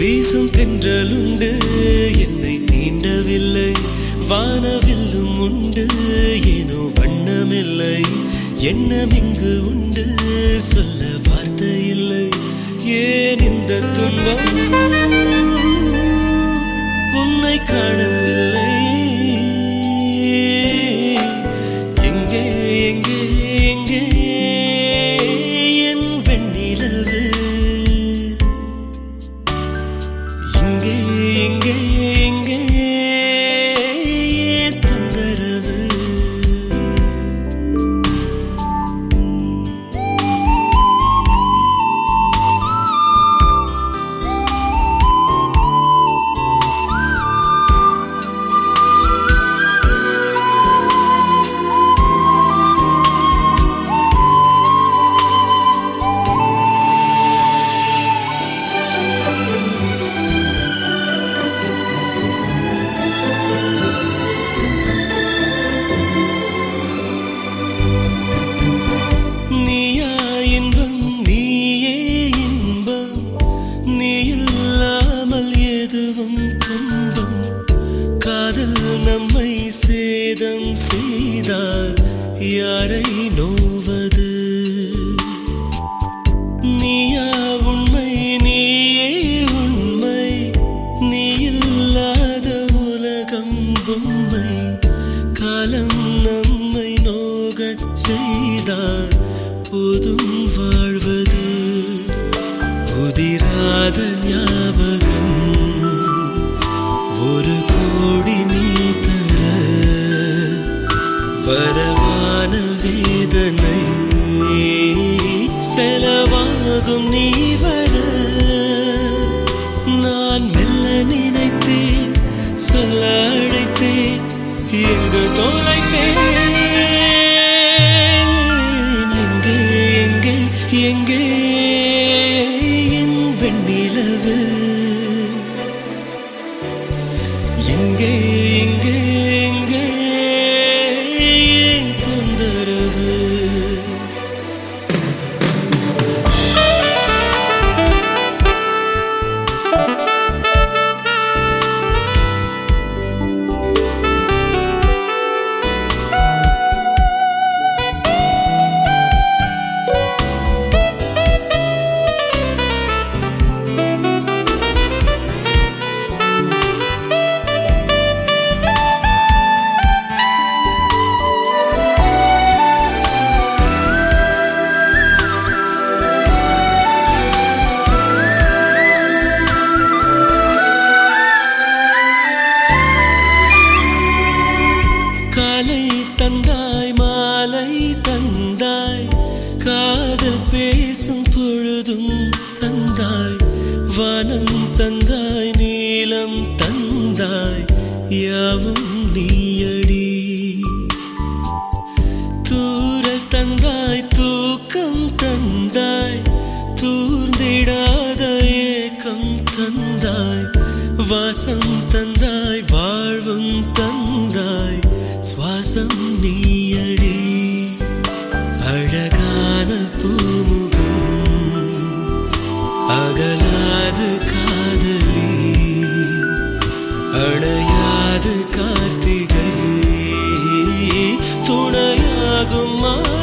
வீசும் தென்றலுண்டு என்னை தீண்டவில்லை வானவில்லும் உண்டு ஏனோ வண்ணமில்லை எண்ணம் இங்கு உண்டு சொல்ல வார்த்தை இல்லை ஏன் இந்த துன்பம் உன்னை காணவில்லை எங்கே எங்கே எங்கே என் வெண்ணிலவு இங்கே இங்கே இங்கே ஏன் தொந்தரவு நீயா இன்பம் நீயே இன்பம் நீ இல்லாமல் எதுவும் துன்பம் காதல் நம்மை சேதம் செய்தால் யாரை நோவது நீயா உண்மை நீயே உண்மை நீ இல்லாத உலகம் பொம்மை காலம் நம்மை நோகச் செய்தால் போதும் வாழ்வது உதிராத ஞாபகம் ஒரு கோடி நீ தர வரவான வேதனை செலவாகும் நீ வர நான் மெல்ல நினைத்தேன் சொல்ல அழைத்தேன் எங்கு தொலைத்தேன் எங்கே எங்கே எங்கே என் வெண்ணிலவு எங்கே எங்கே எங்கே ஏன் தொந்தரவு காலை தந்தாய் மாலை தந்தாய் காதல் பேசும் பொழுதும் தந்தாய் வானம் தந்தாய் நீலம் தந்தாய் யாவும் நீயடி தூரல் தந்தாய் தூக்கம் தந்தாய் தூர்ந்திடாத ஏக்கம் தந்தாய் வாசம் தந்தாய் வாழ்வும் தந்தாய் சுவாசம் நீயடி அழகான பூமுகம் அகலாது காதலி அணையாது கார்த்திகை துணையாகும் மா